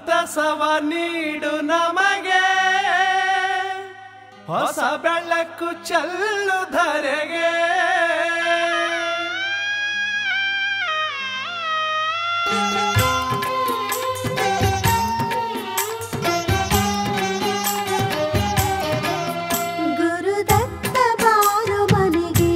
ಸಂತಸವ ನೀಡು ನಮಗೆ ಹೊಸ ಬೆಳಕು ಚೆಲ್ಲು ಧರೆಗೆ ಗುರುದತ್ತ ಬಾರು ಮನೆಗೆ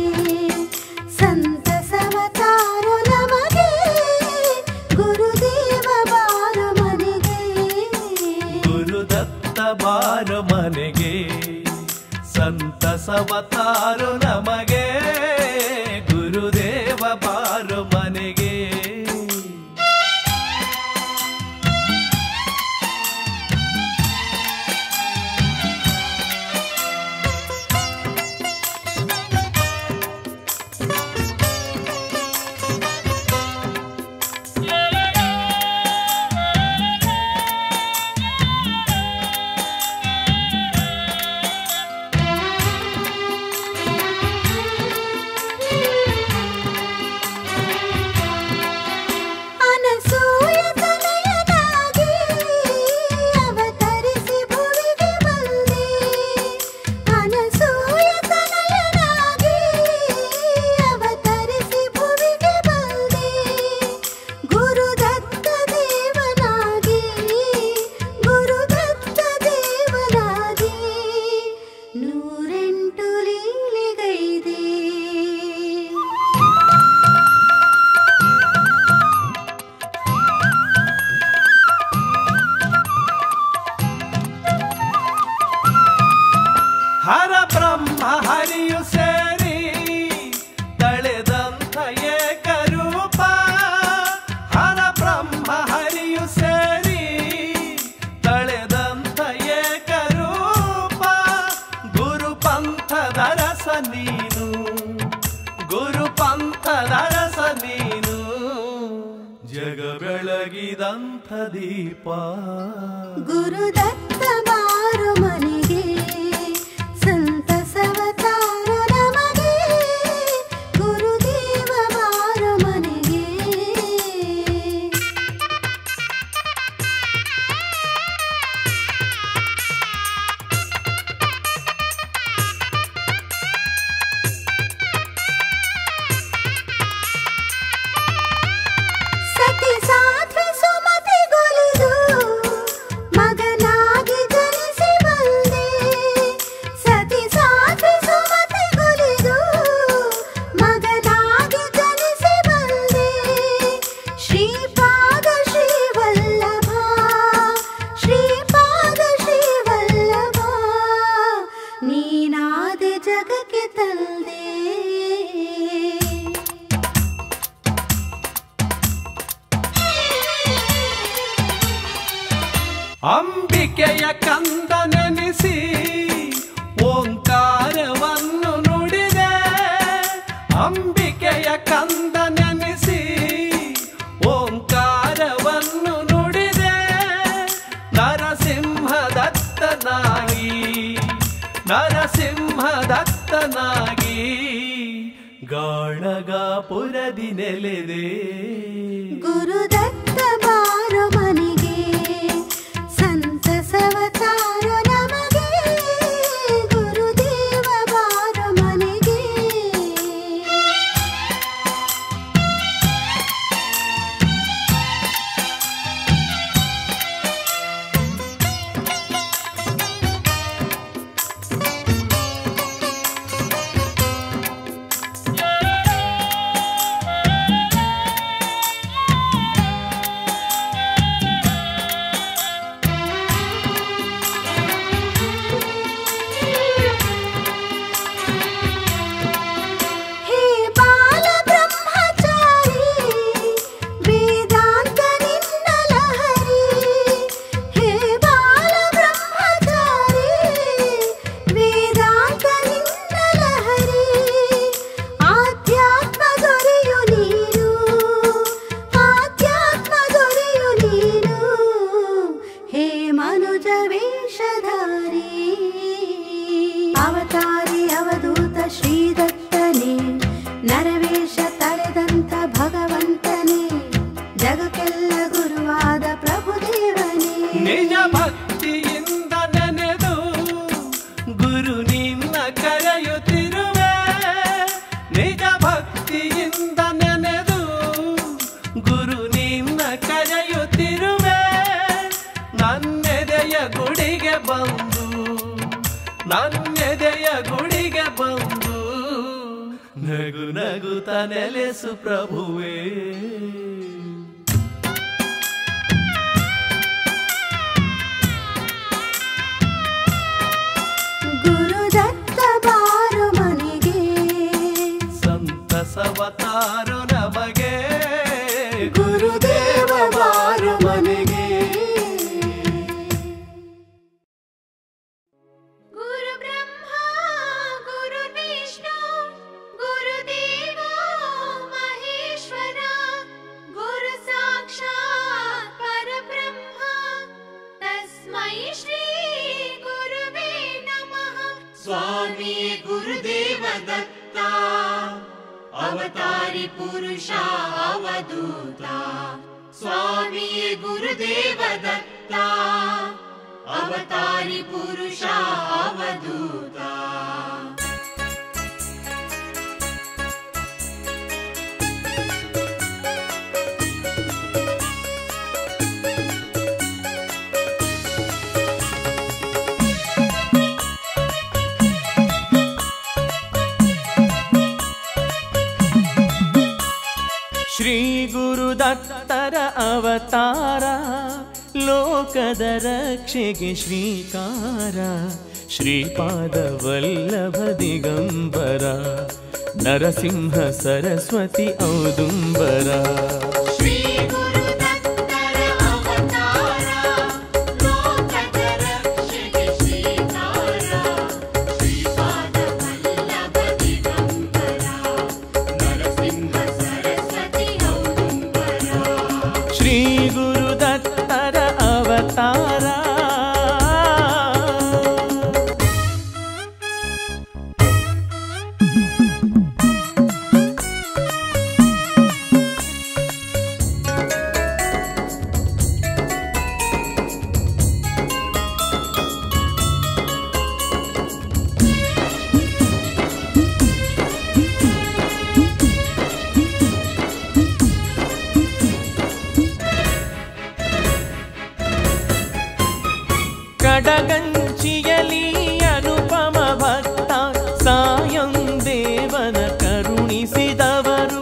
ಸಂತಸವ ತಾರು ನಮಗೆ ಗುರುದೇವ ಬಾರು ಮನೆಗೆ ಗುರುದತ್ತ ಬಾರ ಮನೆಗೆ ಸಂತಸವ ತಾರು ನಮಗೆ ಗುರುದೇವ ಬಾರು ಮನೆಗೆ ಅನಸೂಯ ತನಯನಾಗಿ ಅವತರಿಸಿ ಭುವಿಗೆ ಬಂದೆ ಅನಸೂಯ ತನಯನಾಗಿ ಅವತರಿಸಿ ಭುವಿಗೆ ಬಂದೆ ಗುರುದತ್ತ ದೇವನಾಗಿ ಗುರುದತ್ತ ದೇವನಾಗಿ ನೂರೆಂಟು ಲೀಲೆಗೈದೆ ಹರ ಬ್ರಹ್ಮ ಹರಿಯು ಸೇರಿ ತಳೆದಂಥ ಏಕರೂಪ ಹರ ಬ್ರಹ್ಮ ಹರಿಯು ಸೇರಿ ತಳೆದಂಥ ಏಕರೂಪ ಗುರು ಪಂಥದ ರಸ ನೀನು ಗುರು ಪಂಥದ ರಸ ನೀನು ಜಗ ಬೆಳಗಿದಂಥ ದೀಪ ಗುರುದತ್ತ ಬಾರು ಮನೆಗೆ ಸಂತಸವ ತಾರು ನಮಗೆ ಗುರುದೇವ ಬಾರು ಮನೆಗೆ ಸತಿ ಸಾಧ್ವಿ ಸುಮತಿಗೊಲಿದು ಮಗನಾಗಿ ಜನಿಸಿ ಬಂದೆ ಸತಿ ಸಾಧ್ವಿ ಸುಮತಿಗೊಲಿದು ಮಗನಾಗಿ ಜನಿಸಿ ಬಂದೆ ಶ್ರೀಪಾದ ಶ್ರೀವಲ್ಲಭ ಶ್ರೀಪಾದ ಶ್ರೀವಲ್ಲಭ ನೀನಾದೆ ಜಗಕ್ಕೆ ತಂದೆ ಅಂಬಿಕೆಯ ಕಂದ ನೆನೆಸಿ ಓಂಕಾರವನ್ನು ನುಡಿದೆ ಅಂಬಿಕೆಯ ಕಂದ ನೆನೆಸಿ ಓಂಕಾರವನ್ನು ನುಡಿದೆ ನರಸಿಂಹದತ್ತನಾಗಿ ನರಸಿಂಹದತ್ತನಾಗಿ ಗಾಣಗಾಪುರದಿ ನೆಲೆದೆ ಗುರುದತ್ತ ಬಾರು ಮನೆಗೆ ಸಂತಸವ ತಾರು ನಮಗೆ ಗುರುದೇವ ಬಾರು ಮನೆಗೆ ನನ್ನೆದೆಯ ಗುಡಿಗೆ ಬಂದು ನಗು ನಗುತ್ತ ನೆಲೆಸು ಪ್ರಭುವೇ ಗುರುದತ್ತ ಬಾರು ಮನೆಗೆ ಸಂತಸವತಾರು ನಮಗೆ ಗುರುದೇವ ಬಾರು ಮನೆಗೆ ಗುರು ಬ್ರಹ್ಮ ಗುರು ವಿಷ್ಣು ಗುರುದೇವೋ ಮಹೇಶ್ವರ ಗುರು ಸಾಕ್ಷಾತ್ ಪರಬ್ರಹ್ಮ ತಸ್ಮೈ ಶ್ರೀ ಗುರುವೇ ನಮಃ ಸ್ವಾಮಿ ಗುರುದೇವ ದತ್ತ ಅವತಾರಿ ಪುರುಷ ಅವಧೂತ ಸ್ವಾಮಿ ಗುರುದೇವ ದತ್ತ ಅವತಾರಿ ಪುರುಷ ಅವಧೂತ ಶ್ರೀ ಗುರುದತ್ತರ ಅವತಾರ ಲೋಕದ ರಕ್ಷೆಗೆ ಶ್ರೀಕಾರ ಶ್ರೀಪಾದ ವಲ್ಲಭ ದಿಗಂಬರ ನರಸಿಂಹ ಸರಸ್ವತಿ ಔದುಂಬರ ಶ್ರೀ ಗುರು ದತ್ತರ ಅವತಾರ ಲೋಕದ ರಕ್ಷೆಗೆ ಶ್ರೀಕಾರ ಶ್ರೀಪಾದ ವಲ್ಲಭ ದಿಗಂಬರ ನರಸಿಂಹ ಸರಸ್ವತಿ ಔದುಂಬರ ಶ್ರೀ ಗುರುದತ್ತರ ಅವತಾರ ಕಡಗಂಚಿಯಲಿ ಅನುಪಮ ಭಕ್ತ ಸಾಯಂ ದೇವನ ಕರುಣಿಸಿದವರು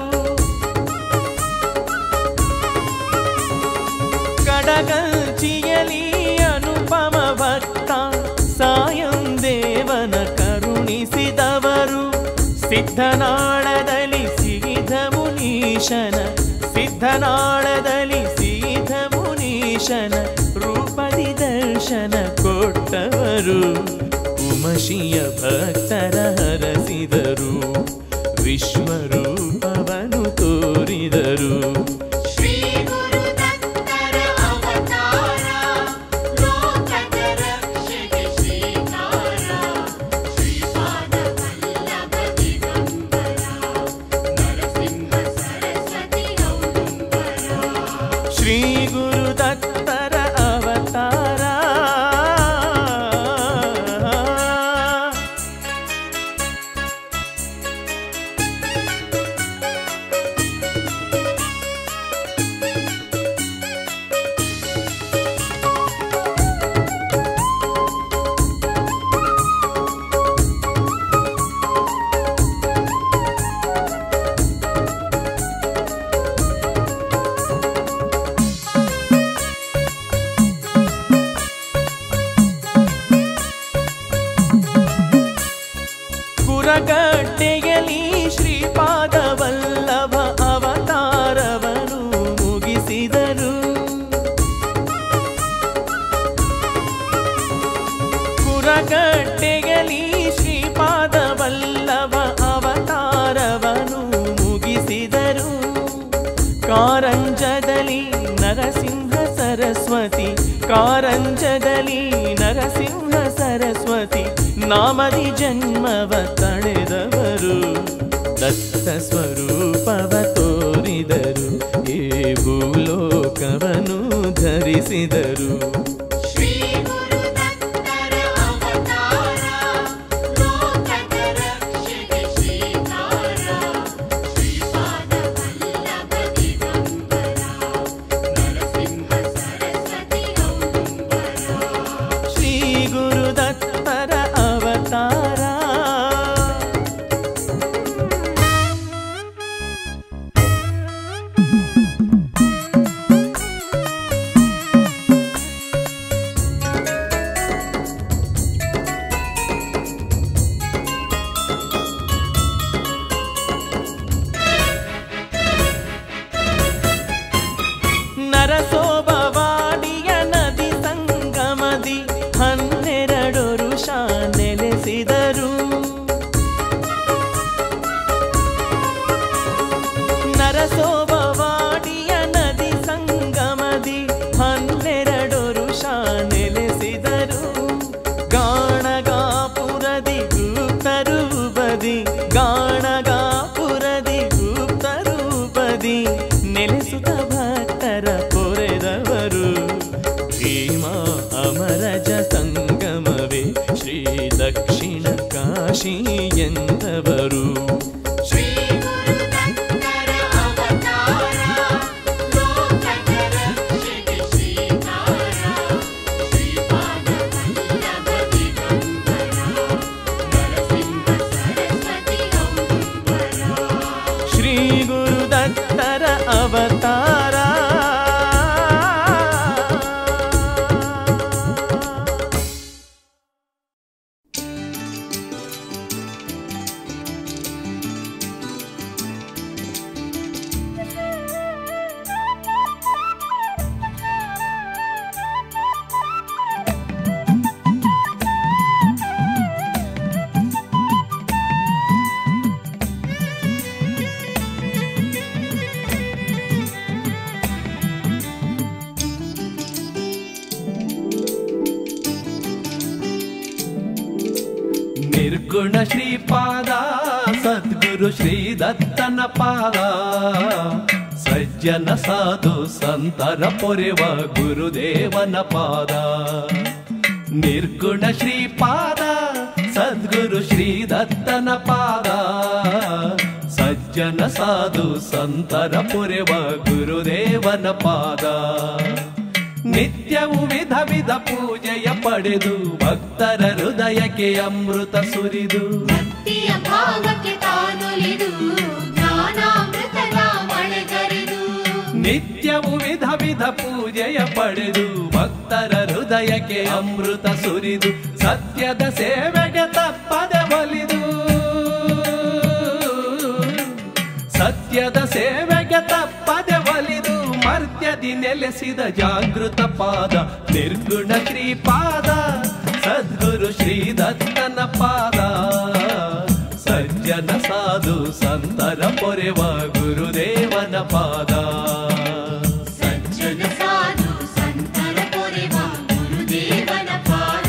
ಕಡಗಂಚಿಯಲಿ ಅನುಪಮ ಭಕ್ತ ಸಾಯಂ ದೇವನ ಕರುಣಿಸಿದವರು ಸಿದ್ಧನಾಳದಲ್ಲಿ ಸಿಗಿದ ಮುನೀಶನ ಸಿದ್ಧನಾಳದಲ್ಲಿ ಸಿಗಿದ ಮುನೀಶನ ರೂಪದಿ ದರ್ಶನ ಕೊಟ್ಟವರು ಉಮಶಿಯ ಭಕ್ತರ ಹರಸಿದರು ವಿಶ್ವರೂಪವನ್ನು ತೋರಿದರು ಶ್ರೀ ಗುರು ದತ್ತರ ಅವತಾರ ಲೋಕದ ರಕ್ಷೆಗೆ ಶ್ರೀಕಾರ ಶ್ರೀಪಾದ ವಲ್ಲಭ ದಿಗಂಬರ ನರಸಿಂಹ ಸರಸ್ವತಿ ಔದುಂಬರ ಶ್ರೀ ಗುರುದತ್ತರ ಅವತಾರ ಕುರಗಟ್ಟೆಯಲಿ ಶ್ರೀಪಾದ ವಲ್ಲಭ ಅವತಾರವನು ಮುಗಿಸಿದರು ಕುರಗಟ್ಟೆಯಲಿ ಶ್ರೀಪಾದ ವಲ್ಲಭ ಅವತಾರವನು ಮುಗಿಸಿದರು ಕಾರಂಜದಲ್ಲಿ ನರಸಿಂಹ ಸರಸ್ವತಿ ಕಾರಂಜದಲ್ಲಿ ನರಸಿಂಹ ಸರಸ್ವತಿ ನಾಮದಿ ಜನ್ಮವ ತಳೆದವರು ದತ್ತ ಸ್ವರೂಪವ ತೋರಿದರು ಏ ಭೂಲೋಕವನ್ನು ಧರಿಸಿದರು ಶ್ರೀ ಗುರು ದತ್ತರ ಅವತಾರ ಲೋಕದ ರಕ್ಷೆಗೆ ಶ್ರೀಕಾರ ಶ್ರೀಪಾದ ವಲ್ಲಭ ದಿಗಂಬರ ನರಸಿಂಹ ಸರಸ್ವತಿ ಔದುಂಬರ ಶ್ರೀ ಗುರುದತ್ತರ ಅವತಾರ ರೂಪದಿ ಗಾಣಗಾಪುರದಿ ಗುಪ್ತ ರೂಪದಿ ನೆಲೆಸುತ್ತ ಭಕ್ತರ ಪೊರೆದವರು ಭೀಮಾ ಅಮರಜ ಸಂಗಮವೇ ಶ್ರೀ ದಕ್ಷಿಣ ಕಾಶಿ ಎಂದವರು ಶ್ರೀ ಗುರುದತ್ತರ ಅವತಾರ ಲೋಕದ ರಕ್ಷೆಗೆ ಶ್ರೀಕಾರ ಶ್ರೀಪಾದ ವಲ್ಲಭ ದಿಗಂಬರ ನರಸಿಂಹ ಸರಸ್ವತಿ ಅಂಬರ ಶ್ರೀ ಗುರುದತ್ತರ ಅವತಾರ ನಿರ್ಗುಣ ಶ್ರೀಪಾದ ಸದ್ಗುರು ಶ್ರೀ ದತ್ತನ ಪಾದ ಸಜ್ಜನ ಸಾಧು ಸಂತರ ಪೊರೆವ ಗುರುದೇವನ ಪಾದ ನಿರ್ಗುಣ ಶ್ರೀಪಾದ ಸದ್ಗುರು ಶ್ರೀ ದತ್ತನ ಪಾದ ಸಜ್ಜನ ಸಾಧು ಸಂತರ ಪೊರೆವ ಗುರುದೇವನ ಪಾದ ನಿತ್ಯವು ವಿಧ ವಿಧ ಪೂಜೆಯ ಪಡೆದು ಭಕ್ತರ ಹೃದಯಕ್ಕೆ ಅಮೃತ ಸುರಿದು ಭಕ್ತಿಯ ಭಾವಕ್ಕೆ ತಾನೊಲಿದು ಜ್ಞಾನಾಮೃತದ ಮಳೆಗರೆದು ನಿತ್ಯವು ವಿಧ ವಿಧ ಪೂಜೆಯ ಪಡೆದು ಭಕ್ತರ ಹೃದಯಕ್ಕೆ ಅಮೃತ ಸುರಿದು ಸತ್ಯದ ಸೇವೆಗೆ ತಪ್ಪದೆ ಒಲಿದು ಸತ್ಯದ ಸೇವೆಗೆ ತಪ್ಪದೆ ಒಲಿದು ಮರ್ತ್ಯದಿ ನೆಲೆಸಿದ ಜಾಗೃತ ಪಾದ ನಿರ್ಗುಣ ಶ್ರೀಪಾದ ಸದ್ಗುರು ಶ್ರೀ ದತ್ತನ ಪಾದ ಸಜ್ಜನ ಸಾಧು ಸಂತರ ಪೊರೆವ ಗುರುದೇವನ ಪಾದ ಸಜ್ಜನ ಸಾಧು ಸಂತರ ಪೊರೆವ ಗುರುದೇವನ ಪಾದ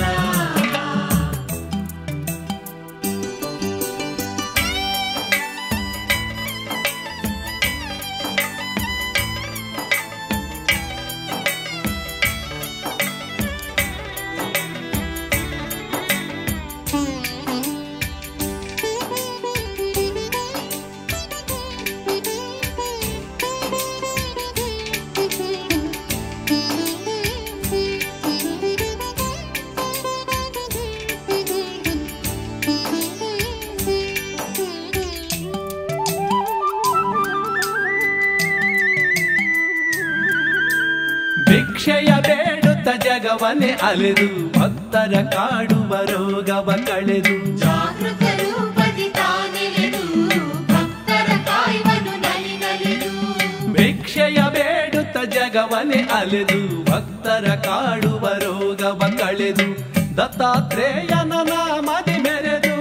ಭಿಕ್ಷೆಯ ಬೇಡುತ್ತ ಜಗವನೆ ಅಲೆದು ಭಕ್ತರ ಕಾಡುವ ರೋಗವ ಕಳೆದು ಜಾಗೃತ ರೂಪದಿ ತಾನೆಲೆದು ಭಕ್ತರ ಕಾಯುವನು ನಲಿ ನಲಿದು ಭಿಕ್ಷೆಯ ಬೇಡುತ್ತ ಜಗವನೆ ಅಲೆದು ಭಕ್ತರ ಕಾಡುವ ರೋಗವ ಕಳೆದು ದತ್ತಾತ್ರೇಯನ ನಾಮದಿ ಮೆರೆದು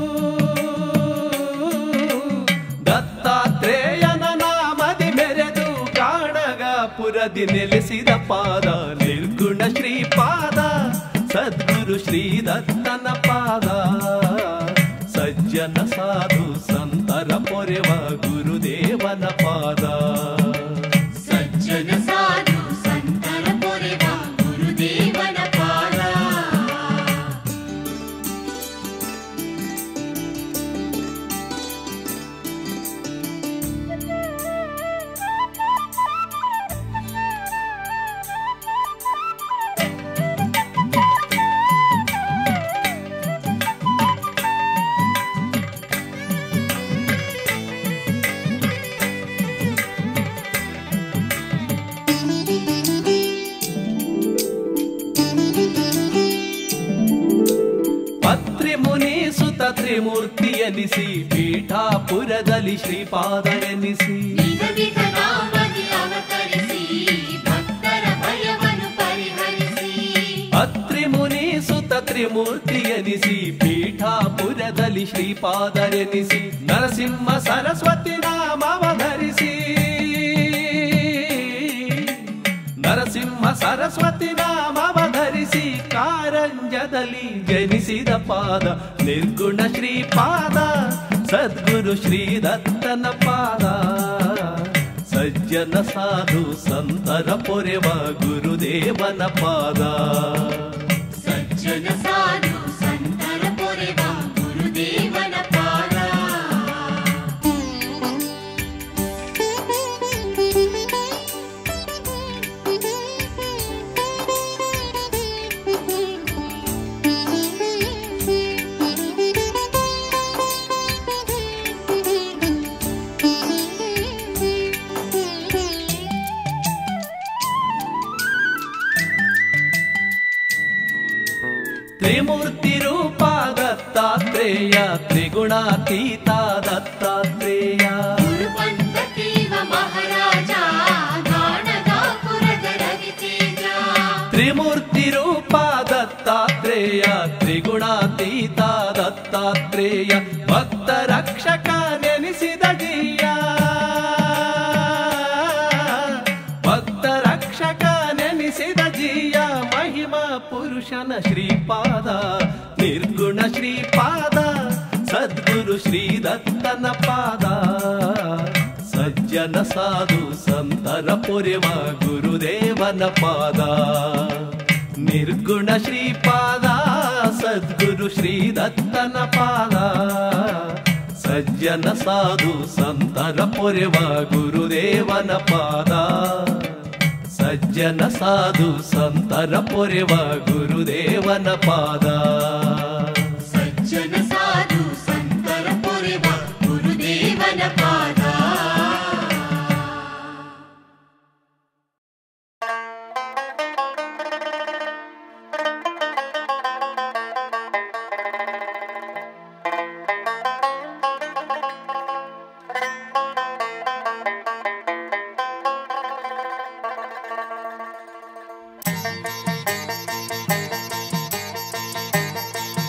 ದತ್ತಾತ್ರೇಯನ ನಾಮದಿ ಮೆರೆದು ಕಾಣಗಾಪುರದಿ ನೆಲೆಸಿದ ಪಾದ ನಿರ್ಗುಣ ಶ್ರೀಪಾದ ಸದ್ಗುರು ಶ್ರೀ ದತ್ತನ ಪಾದ ಸಜ್ಜನ ಸಾಧು ಸಂತರ ಪೊರೆವ ಗುರುದೇವನ ಪಾದ ಸಜ್ಜನ ಸಾಧು ಸಂತರ ಪೊರೆವ ಗುರುದೇವನ ಪಾದ ಪತ್ರಿ ಮುನಿ ಸುತ ತ್ರಿಮೂರ್ತಿ ಎನಿಸಿ ಪೀಠಾಪುರದಲ್ಲಿ ಶ್ರೀಪಾದರೆನಿಸಿ ವಿಧ ವಿಧ ನಾಮದಿ ಅವತರಿಸಿ ಭಕ್ತರ ಭಯವನ್ನು ಪರಿಹರಿಸಿ ಅತ್ರಿ ಮುನಿ ಸುತ ತ್ರಿಮೂರ್ತಿ ಎನಿಸಿ ಪೀಠಾಪುರದಲ್ಲಿ ಶ್ರೀಪಾದರೆನಿಸಿ ನರಸಿಂಹ ಸರಸ್ವತಿ ನಾಮವ ಧರಿಸಿ ನರಸಿಂಹ ಸರಸ್ವತಿ ನಾಮವ ಧರಿಸಿ ಧರಿಸಿ ಕಾರಂಜದಲ್ಲಿ ಜನಿಸಿದ ಪಾದ ನಿರ್ಗುಣ ಶ್ರೀಪಾದ ಸದ್ಗುರು ಶ್ರೀ ದತ್ತನ ಪಾದ ಸಜ್ಜನ ಸಾಧು ಸಂತರ ಪೊರೆವ ಗುರುದೇವನ ಪಾದ ಸಜ್ಜನ ಸಾಧು ಸಂತರ ಪೊರೆವ ಗುರುದೇವನ ಪಾದ ತ್ರಿಮೂರ್ತಿ ರೂಪ ದತ್ತಾತ್ರೇಯ ತ್ರಿಗುಣಾತೀತ ದತ್ತಾತ್ರೇಯ ಗುರುಪಂಥಕೀವ ಮಹಾರಾಜ ಗಾಣಗಾಪುರದ ರವಿತೇಜ ತ್ರಿಮೂರ್ತಿ ರೂಪ ದತ್ತಾತ್ರೇಯ ತ್ರಿಗುಣಾತೀತ ದತ್ತಾತ್ರೇಯ ಭಕ್ತ ರಕ್ಷಕ ನೆನೆಸಿದ ಜೀಯ ಭಕ್ತ ರಕ್ಷಕ ನೆನೆಸಿದ ಜೀಯ ಮಹಿಮಾ ಪುರುಷನ ಶ್ರೀಪಾದ ನಿರ್ಗುಣ ಶ್ರೀಪಾದ ಸದ್ಗುರು ಶ್ರೀ ದತ್ತನ ಪಾದ ಸಜ್ಜನ ಸಾಧು ಸಂತರ ಪೊರೆವ ಗುರುದೇವನ ಪಾದ ನಿರ್ಗುಣ ಶ್ರೀಪಾದ ಸದ್ಗುರು ಶ್ರೀ ದತ್ತನ ಪಾದ ಸಜ್ಜನ ಸಾಧು ಸಂತರ ಪೊರೆವ ಗುರುದೇವನ ಪಾದ ಸಜ್ಜನ ಸಾಧು ಸಂತರ ಪೊರೆವ ಗುರುದೇವನ ಪಾದ ಸಜ್ಜನ ಸಾಧು ಸಂತರ ಪೊರೆವ ಗುರುದೇವನ ಪಾದ ಿ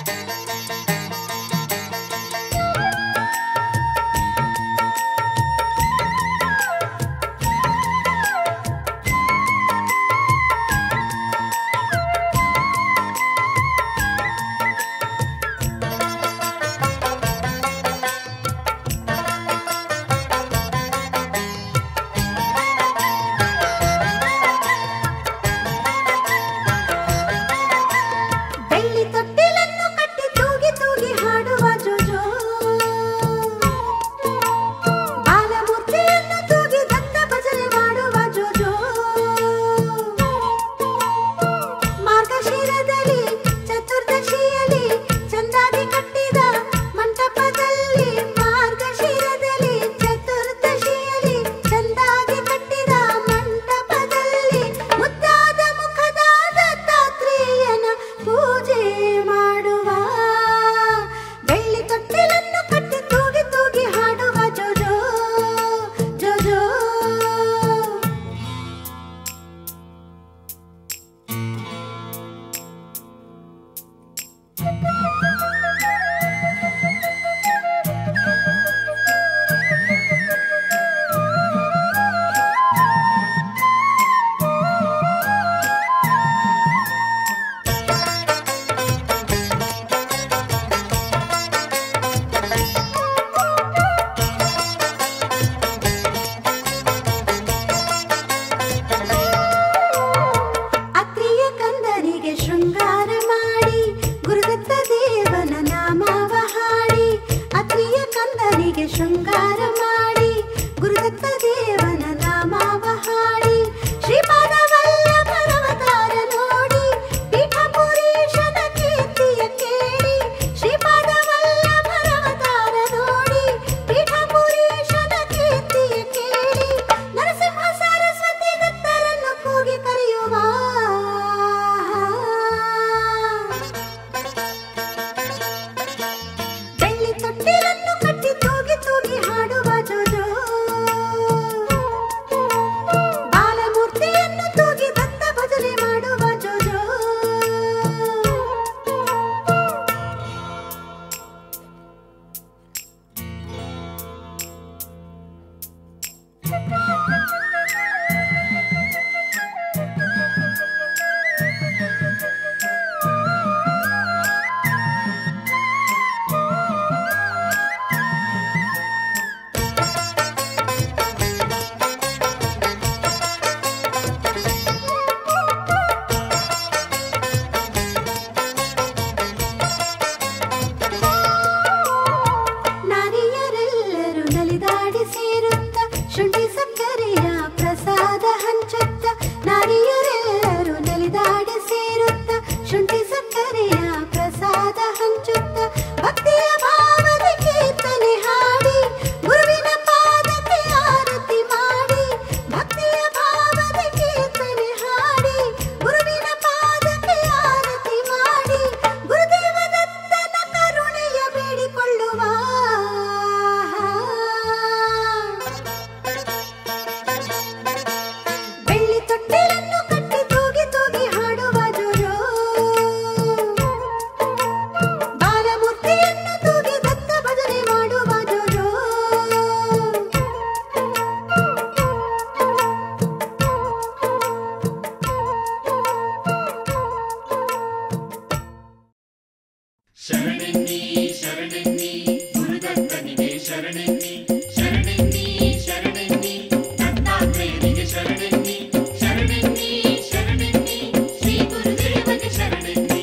ಶರಣೆನ್ನಿ ಶರಣೆನ್ನಿ ಗುರುದತ್ತನಿಗೆ ಶರಣೆನ್ನಿ ಶರಣೆನ್ನಿ ಶರಣೆನ್ನಿ ದತ್ತಾತ್ರೇಯನಿಗೆ ಶರಣೆನ್ನಿ ಶರಣೆನ್ನಿ ಶರಣೆನ್ನಿ ಶ್ರೀ ಗುರುದೇವಗೆ ಶರಣೆನ್ನಿ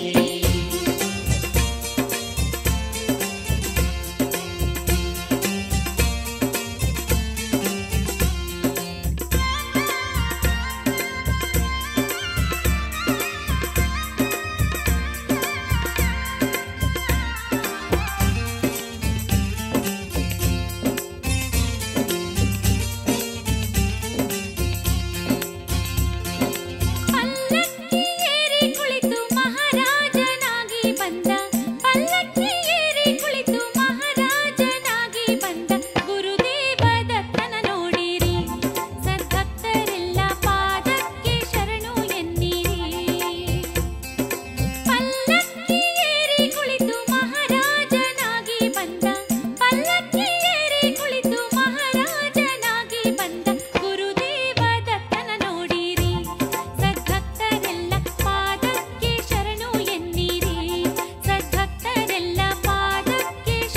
ಪಲ್ಲಕ್ಕಿ ಏರಿ ಕುಳಿತು ಮಹಾರಾಜನಾಗಿ ಬಂದ ಪಲ್ಲಕ್ಕಿ ಏರಿ ಕುಳಿತು ಮಹಾರಾಜನಾಗಿ ಬಂದ ಗುರುದೇವ ದತ್ತನ ನೋಡಿರಿ ಸದ್ಭಕ್ತರೆಲ್ಲ ಪಾದಕ್ಕೆ ಶರಣು ಎನ್ನಿರಿ ಪಲ್ಲಕ್ಕಿ ಏರಿ ಕುಳಿತು ಮಹಾರಾಜನಾಗಿ ಬಂದ ಪಲ್ಲಕ್ಕಿ ಏರಿ ಕುಳಿತು ಮಹಾರಾಜನಾಗಿ ಬಂದ ಗುರುದೇವ ದತ್ತನ ನೋಡಿರಿ ಸದ್ಭಕ್ತರೆಲ್ಲ ಪಾದಕ್ಕೆ ಶರಣು ಎನ್ನಿರಿ ಸದ್ಭಕ್ತರೆಲ್ಲ ಪಾದಕ್ಕೆ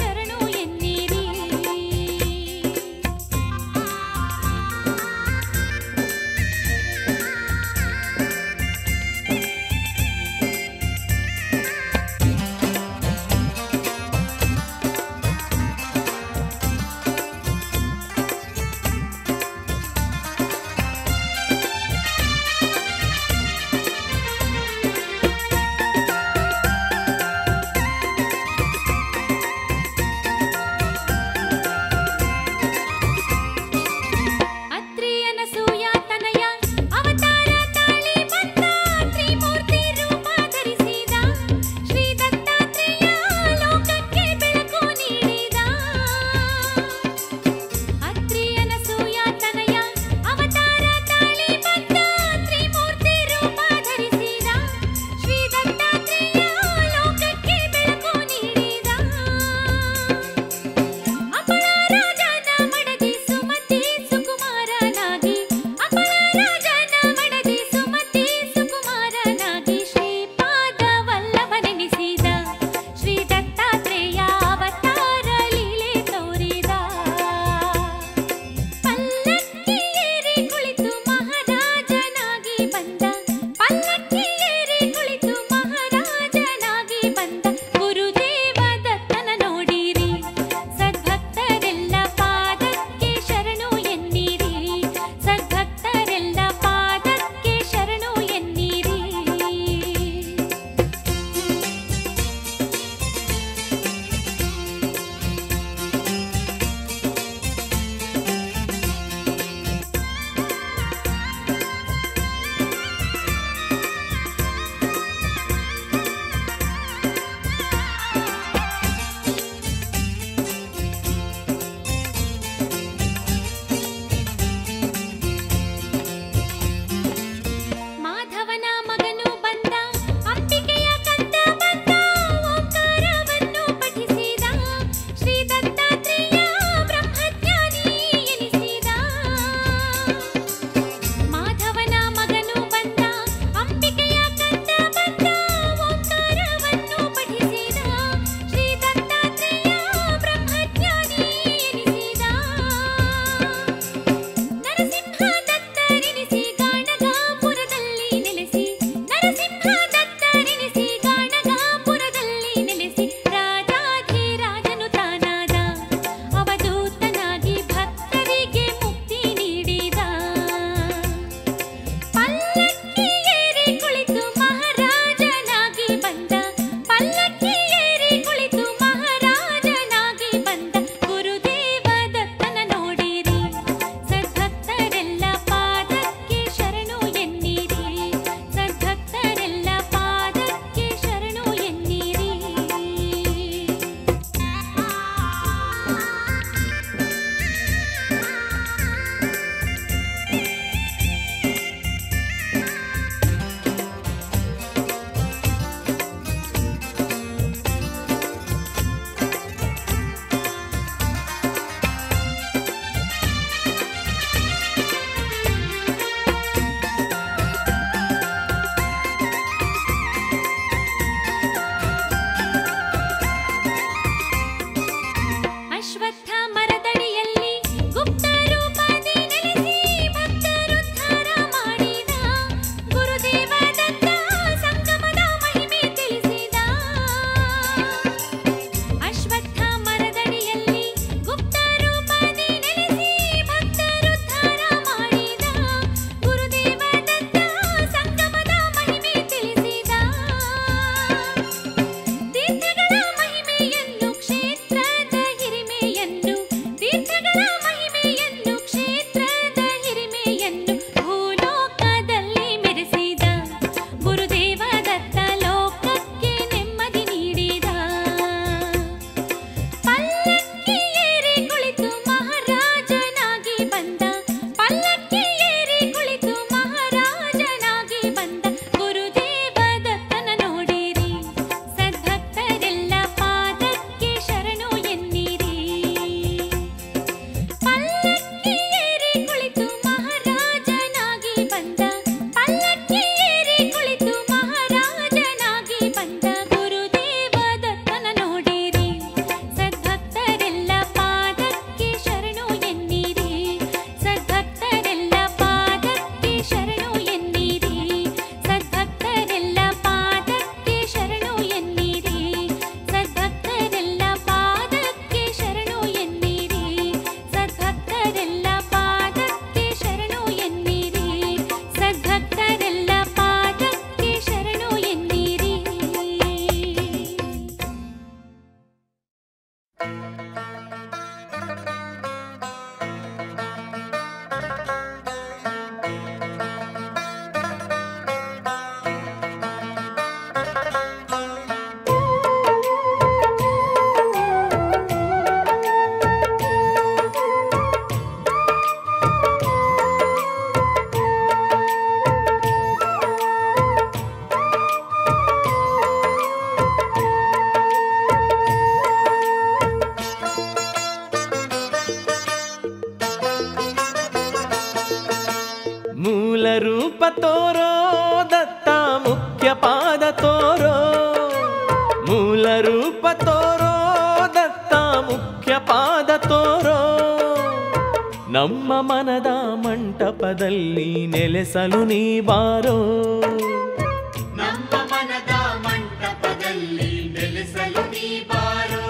ತೋರೋ ದತ್ತ ಮುಖ್ಯ ಪಾದ ತೋರೋ ಮೂಲ ರೂಪ ತೋರೋ ದತ್ತ ಮುಖ್ಯ ಪಾದ ತೋರೋ ನಮ್ಮ ಮನದ ಮಂಟಪದಲ್ಲಿ ನೆಲೆಸಲು ನೀ ಬಾರೋ ನಮ್ಮ ಮನದ ಮಂಟಪದಲ್ಲಿ ನೆಲೆಸಲು ನೀ ಬಾರೋ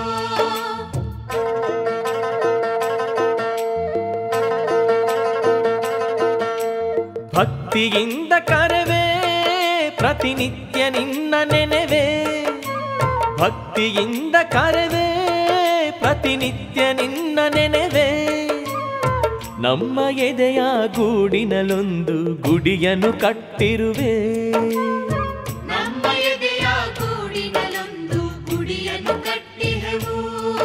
ಭಕ್ತಿಯಿಂದ ಕರೆವೆ ಪ್ರತಿನಿತ್ಯ ನಿನ್ನ ನೆನೆವೆ ಭಕ್ತಿಯಿಂದ ಕರೆವೆ ಪ್ರತಿನಿತ್ಯ ನಿನ್ನ ನೆನೆವೆ ನಮ್ಮ ಎದೆಯ ಗೂಡಿನಲೊಂದು ಗುಡಿಯನ್ನು ಕಟ್ಟಿರುವೆ ನಮ್ಮ ಎದೆಯ ಗೂಡಿನಲ್ಲೊಂದು ಗುಡಿಯನ್ನು ಕಟ್ಟಿಹೆವು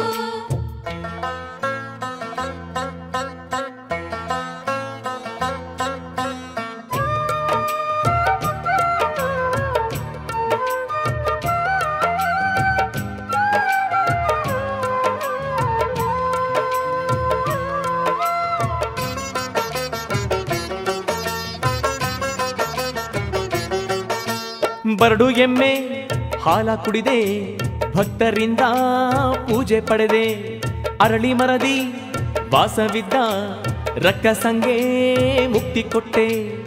ಬರಡು ಎಮ್ಮೆ ಹಾಲ ಕುಡಿದೆ ಭಕ್ತರಿಂದ ಪೂಜೆ ಪಡೆದೆ ಅರಳಿ ಮರದಿ ವಾಸವಿದ್ದ ರಕ್ಕಸಂಗೆ ಮುಕ್ತಿ ಕೊಟ್ಟೆ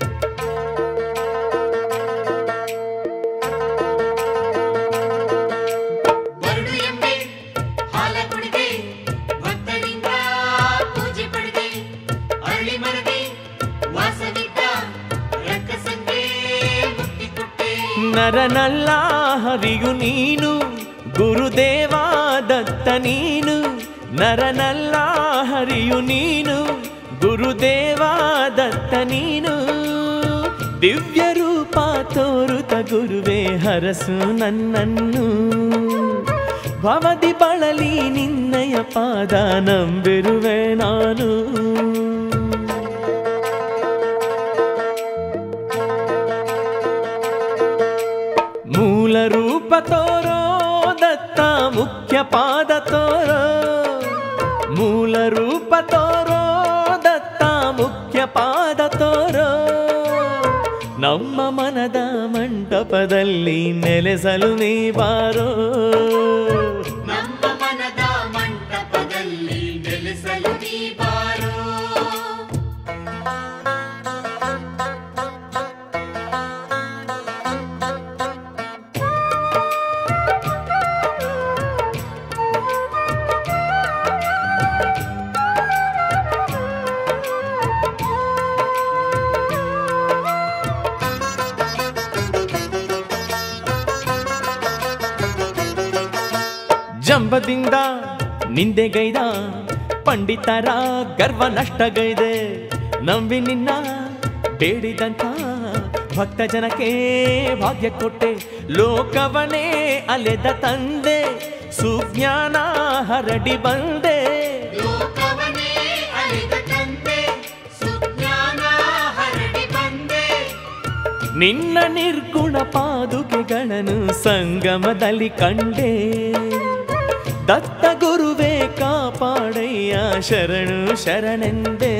ಬರಡು ಎಮ್ಮೆ ಹಾಲ ಕುಡಿದೆ ಭಕ್ತರಿಂದ ಪೂಜೆ ಪಡೆದೆ ಅರಳಿ ಮರದಿ ವಾಸವಿದ್ದ ರಕ್ಕಸಂಗೆ ಮುಕ್ತಿ ಕೊಟ್ಟೆ ನರನಲ್ಲ ಹರಿಯು ನೀನು ಗುರುದೇವ ದತ್ತ ನೀನು ನರನಲ್ಲ ಹರಿಯು ನೀನು ಗುರುದೇವ ದತ್ತ ನೀನು ದಿವ್ಯ ರೂಪ ತೋರುತ ಗುರುವೇ ಹರಸು ನನ್ನನ್ನು ಭವದಿ ಬಳಲಿ ನಿನ್ನಯ ಪಾದ ನಂಬಿರುವೆ ನಾನು ಮೂಲ ರೂಪ ತೋರೋ ದತ್ತ ಮುಖ್ಯ ಪಾದ ತೋರೋ ಮೂಲ ರೂಪ ತೋರೋ ದತ್ತ ಮುಖ್ಯ ಪಾದ ತೋರೋ ನಮ್ಮ ಮನದ ಮಂಟಪದಲ್ಲಿ ನೆಲೆಸಲು ನೀ ಬಾರೋ ನಮ್ಮ ಮನದ ಮಂಟಪದಲ್ಲಿ ನೆಲೆಸಲು ನೀ ಬಾರೋ ಜಂಬದಿಂದ ನಿಂದೆಗೈದ ಪಂಡಿತರ ಗರ್ವ ನಷ್ಟಗೈದೆ ನಂಬಿ ನಿನ್ನ ಬೇಡಿದಂತ ಭಕ್ತ ಜನಕ್ಕೆ ಭಾಗ್ಯ ಕೊಟ್ಟೆ ಲೋಕವನೇ ಅಲೆದ ತಂದೆ ಸುಜ್ಞಾನ ಹರಡಿ ಬಂದೆ ಲೋಕವನೇ ಅಲಿದ ತಂದೆ ಸುಜ್ಞಾನ ಹರಡಿ ಬಂದೆ ನಿನ್ನ ನಿರ್ಗುಣ ಪಾದುಕೆಗಳನ್ನು ಸಂಗಮದಲ್ಲಿ ಕಂಡೆ ದತ್ತ ಗುರುವೇ ಕಾಪಾಡಯ್ಯ ಶರಣು ಶರಣೆಂದೇ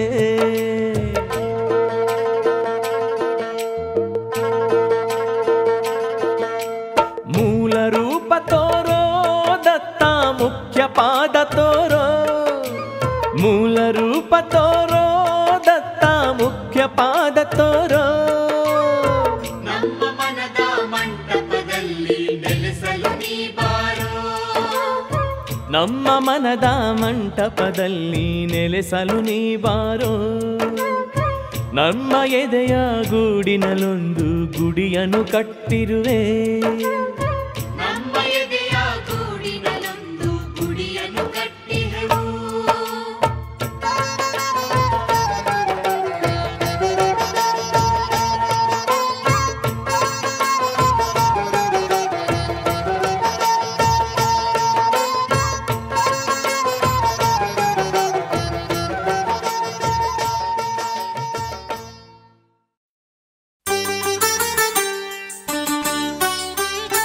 ಮೂಲ ರೂಪ ತೋರೋ ದತ್ತ ಮುಖ್ಯ ಪಾದ ತೋರೋ ಮೂಲ ರೂಪ ತೋರೋ ದತ್ತ ಮುಖ್ಯ ಪಾದ ತೋರೋ ನಮ್ಮ ಮನದ ಮಂಟಪದಲ್ಲಿ ನೆಲೆಸಲು ನೀ ಬಾರೋ ನಮ್ಮ ಮನದ ಮಂಟಪದಲ್ಲಿ ನೆಲೆಸಲು ನೀ ಬಾರೋ ನಮ್ಮ ಎದೆಯ ಗೂಡಿನಲೊಂದು ಗುಡಿಯನ್ನು ಕಟ್ಟಿರುವೆ ನಮ್ಮ ಎದೆಯ ಗೂಡಿನಲ್ಲೊಂದು ಗುಡಿಯನ್ನು ಕಟ್ಟಿಹೆವು Thank you.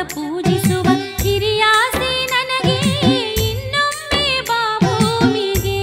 ಪೂಜಿಸುವ ಹಿರಿಯಾಸೆ ನನಗೆ ಇನ್ನೊಮ್ಮೆ ಬಾಭೂಮಿಗೆ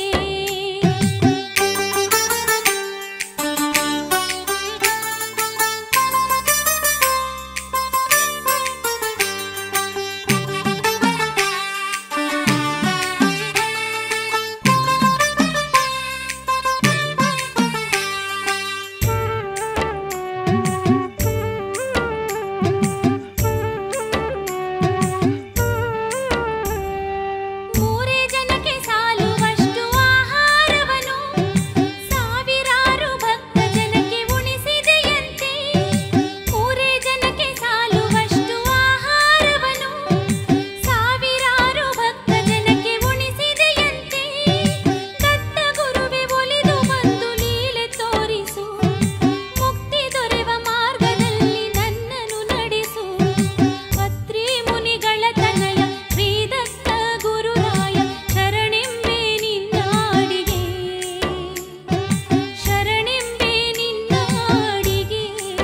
ಮೂರೇ ಜನಕ್ಕೆ ಸಾಲುವಷ್ಟು ಆಹಾರವನು ಸಾವಿರಾರು ಭಕ್ತ ಜನಕ್ಕೆ ಉಣಿಸಿದೆಯಂತೆ ಮೂರೇ ಜನಕ್ಕೆ ಸಾಲುವಷ್ಟು ಆಹಾರವನು ಸಾವಿರಾರು ಭಕ್ತ ಜನಕ್ಕೆ ಉಣಿಸಿದೆಯಂತೆ ದತ್ತ ಗುರುವೆ ಒಲಿದು ಬಂದು ಲೀಲೆ ತೋರಿಸು ಮುಕ್ತಿ ದೊರೆವ ಮಾರ್ಗದಲ್ಲಿ ನನ್ನನ್ನು ನಡೆಸು ಅತ್ರಿ ಮುನಿಗಳ ತನಯ ಶ್ರೀದತ್ತ ಗುರುರಾಯ ಶರಣೆಂಬೆ ನಿನ್ನಾಡಿಗೆ ಶರಣೆಂಬೆ ನಿನ್ನಾಡಿಗೆ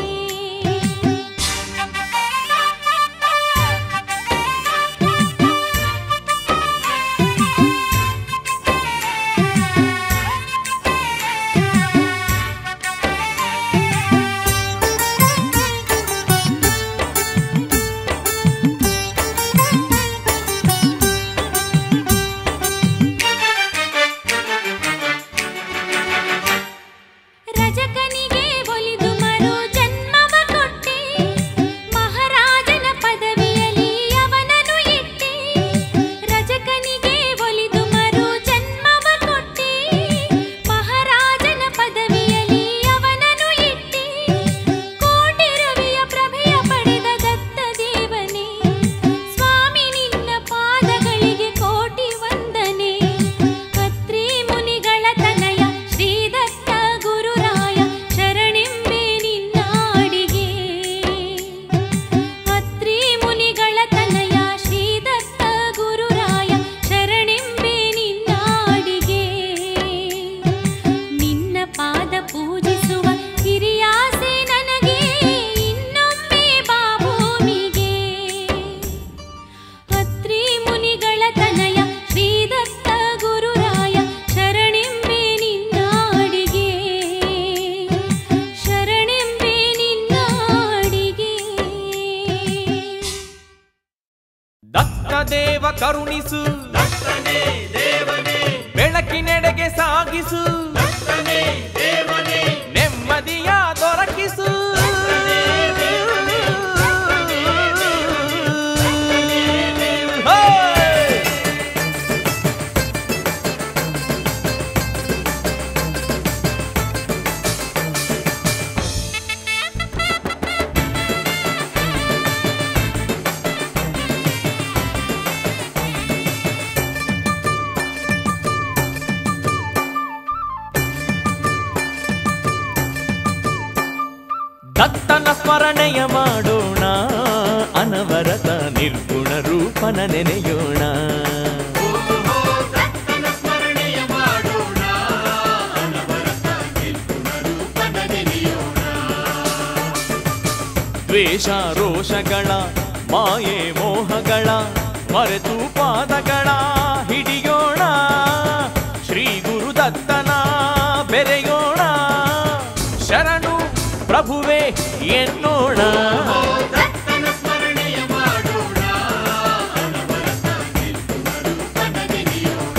ರಜಕನಿಗೆ ಒಲಿದು ಮರು ಜನ್ಮವ ಕೊಟ್ಟೆ ಮಹಾರಾಜನ ಪದವಿಯಲ್ಲಿ ಅವನನ್ನು ಇಟ್ಟೆ ರಜಕನಿಗೆ ಒಲಿದು ಮರು ಜನ್ಮವ ಕೊಟ್ಟೆ ಮಹಾರಾಜನ ಪದವಿಯಲ್ಲಿ ಅವನನ್ನು ಇಟ್ಟೆ ಕೋಟಿ ರವಿಯ ಪ್ರಭೆಯ ಪಡೆದ ದತ್ತ ದೇವನೇ ಸ್ವಾಮಿ ನಿನ್ನ ಪಾದಗಳಿಗೆ ಕೋಟಿ ವಂದನೆ ಅತ್ರಿ ಮುನಿಗಳ ತನಯ ಶ್ರೀದತ್ತ ಗುರುರಾಯ ಶರಣೆಂಬೆ ನಿನ್ನಾಡಿಗೆ ಅತ್ರಿ ಮುನಿಗಳ ತನಯ ಶ್ರೀದತ್ತ ಗುರುರಾಯ ಶರಣೆಂಬೆ ನಿನ್ನಾಡಿಗೆ ನಿನ್ನ ಪಾದ ಪೂಜಿಸುವ ಹಿರಿಯಾಸೆ ನನಗೆ ಇನ್ನೊಮ್ಮೆ ಬಾಭೂಮಿಗೆ ಅತ್ರಿ ಮುನಿಗಳ ತನಯ ಶ್ರೀದತ್ತ ಗುರುರಾಯ ಶರಣೆಂಬೆ ನಿನ್ನಾಡಿಗೆ ಶರಣೆಂಬೆ ನಿನ್ನಾಡಿಗೆ ದತ್ತ ದೇವ ಕರುಣಿಸು ಬೆಳಕಿನೆಡೆಗೆ ಸಾಗಿಸು ನೆಮ್ಮದಿಯ ದೊರಕಿಸು ಹೇ! ದತ್ತನ ಸ್ಮರಣೆಯ ಮಾಡೋಣ ಅನವರತ ನಿರ್ಗುಣ ರೂಪನ ನೆನೆಯೋಣ ದತ್ತನ ಸ್ಮರಣೆಯ ಮಾಡೋಣ ಅನವರತ ನಿರ್ಗುಣ ರೂಪದ ನೆನೆಯೋಣ ದ್ವೇಷ ರೋಷಗಳ ಮಾಯೆ ಮೋಹಗಳ ಮರೆತು ಪಾದಗಳ ಹಿಡಿಯೋಣ ಶ್ರೀ ಗುರುದತ್ತನ ಬೆರೆಯೋಣ ಶರಣು ಪ್ರಭುವೆ ಎನ್ನೋಣ ದತ್ತನ ಸ್ಮರಣೆಯ ಮಾಡೋಣ ಅನವರತ ನಿರ್ಗುಣ ರೂಪದ ನೆನೆಯೋಣ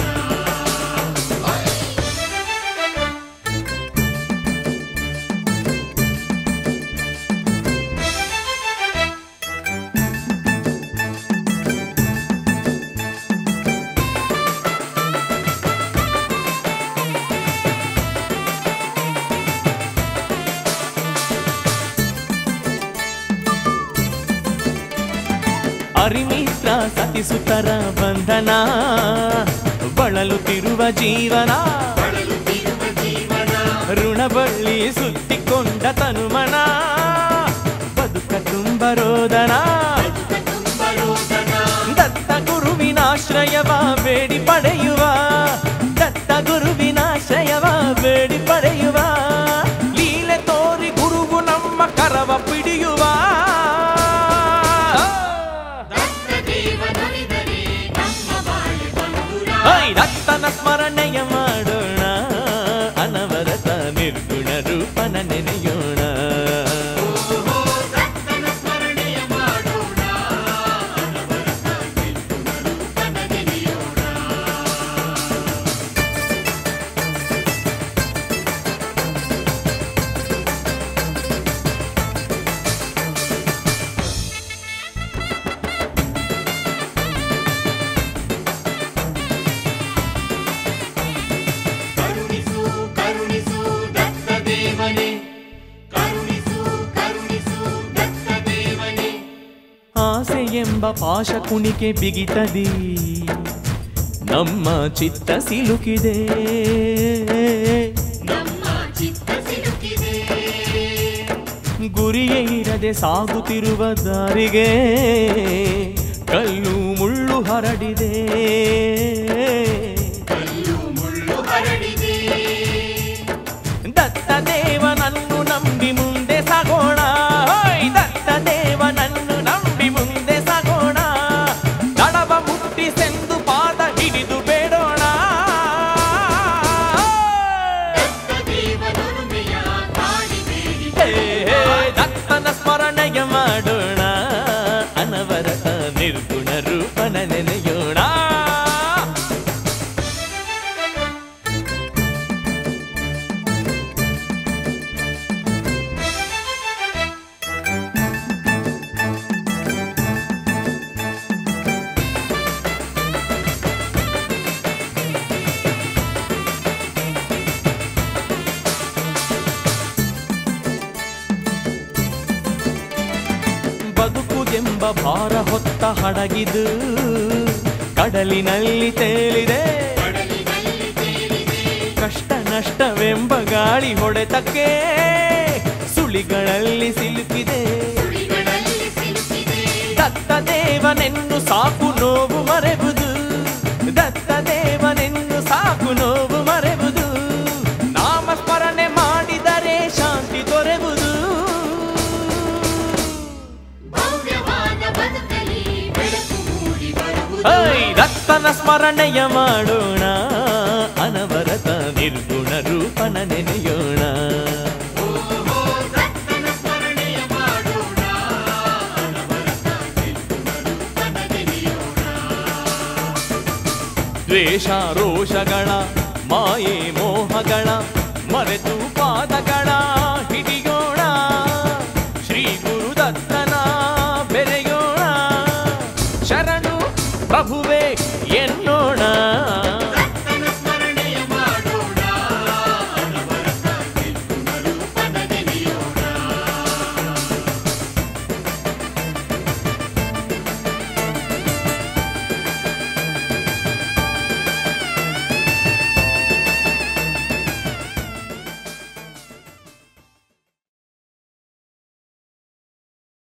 ಅರಿಮಿತ್ರ ಸತಿಸುತರ ಬಂಧನ ಬಳಲುತ್ತಿರುವ ಜೀವನ ಬಳಲುತ್ತಿರುವ ಜೀವನ ಋಣಬಳ್ಳಿ ಸುತ್ತಿಕೊಂಡ ತನುಮನ ಬದುಕ ತುಂಬ ರೋದನ ತುಂಬ ರೋದನ ದತ್ತ ಗುರುವಿನಾಶ್ರಯವ ಬೇಡಿ ಪಡೆಯುವ ದತ್ತ ಗುರುವಿನಾಶ್ರಯವ ಬೇಡಿ ಪಡೆಯುವ ಲೀಲೆ ತೋರಿ ಗುರುವು ನಮ್ಮ ಕರವ ಪಿಡಿಯುವ ಆಸೆ ಎಂಬ ಪಾಶ ಕುಣಿಕೆ ಬಿಗಿತದಿ ನಮ್ಮ ಚಿತ್ತ ಸಿಲುಕಿದೆ ನಮ್ಮ ಚಿತ್ತ ಸಿಲುಕಿದೆ ಗುರಿಯೇ ಇರದೆ ಸಾಗುತ್ತಿರುವ ದಾರಿಗೆ ಕಲ್ಲು ಮುಳ್ಳು ಹರಡಿದೆ ಕಲ್ಲು ಮುಳ್ಳು ಹರಡಿದೆ ದತ್ತ ದೇವನನ್ನು ನಂಬಿ ಮುಂದೆ ಸಾಗೋಣ ಹೋಯ್ ದತ್ತ ದೇವನನ್ನು ನಂಬಿ ಮುಂದೆ ಸಾಗೋಣ ದಡವ ಮುಟ್ಟಿಸೆಂದು ಪಾದ ಹಿಡಿದು ಬೇಡೋಣ ದೇವನುರುಮೆಯ ಕಾಡಿಬೇಡಿ ಹೇ, ಹೇ, ದತ್ತನ ಸ್ಮರಣೆಯ ಮಾಡೋಣ ಅನವರತ ನಿರ್ಗುಣ ರೂಪನ ನೆನೆಯೋಣ ಬದುಕುಗೆಂಬ ಭಾರ ಹೊತ್ತ ಹಡಗಿದು ಕಡಲಿನಲ್ಲಿ ತೇಲಿದೆ ಕಡಲಿನಲ್ಲಿ ತೇಲಿದೆ ಕಷ್ಟ ನಷ್ಟವೆಂಬ ಗಾಳಿ ಹೊಡೆತಕ್ಕೆ ಸುಳಿಗಳಲ್ಲಿ ಸಿಲುಕಿದೆ ಸುಳಿಗಳಲ್ಲಿ ಸಿಲುಕಿದೆ ದತ್ತ ದೇವನೆನ್ನು ಸಾಕು ನೋವು ಮರೆಬುದು ದತ್ತ ದೇವನೆನ್ನು ಸಾಕು ನೋವು ಮರೆಬುದು ನಾಮ ಸ್ಮರಣೆ ಮಾಡಿದರೆ ಶಾಂತಿ ದೊರೆಬುದು ಭವ್ಯವಾದ ಬದುಕಲಿ ಬೆಳಕು ಮೂಡಿ ಬರುವುದು ಐ ದತ್ತನ ಸ್ಮರಣೆಯ ಮಾಡೋಣ ಅನವರತ ನಿರ್ಗುಣ ರೂಪನ ನೆನೆಯೋಣ ಓಹೋ ದತ್ತನ ಸ್ಮರಣೆಯ ಮಾಡೋಣ ಅನವರತ ನಿರ್ಗುಣರು ತನಗೆನಿಯೋಣ ದ್ವೇಷ ರೋಷಗಳ ಮಾಯೆ ಮೋಹಗಳ ಮರೆತು ಪಾದಗಳ ಹಿಡಿಯೋಣ ಶ್ರೀ ಗುರು ದತ್ತ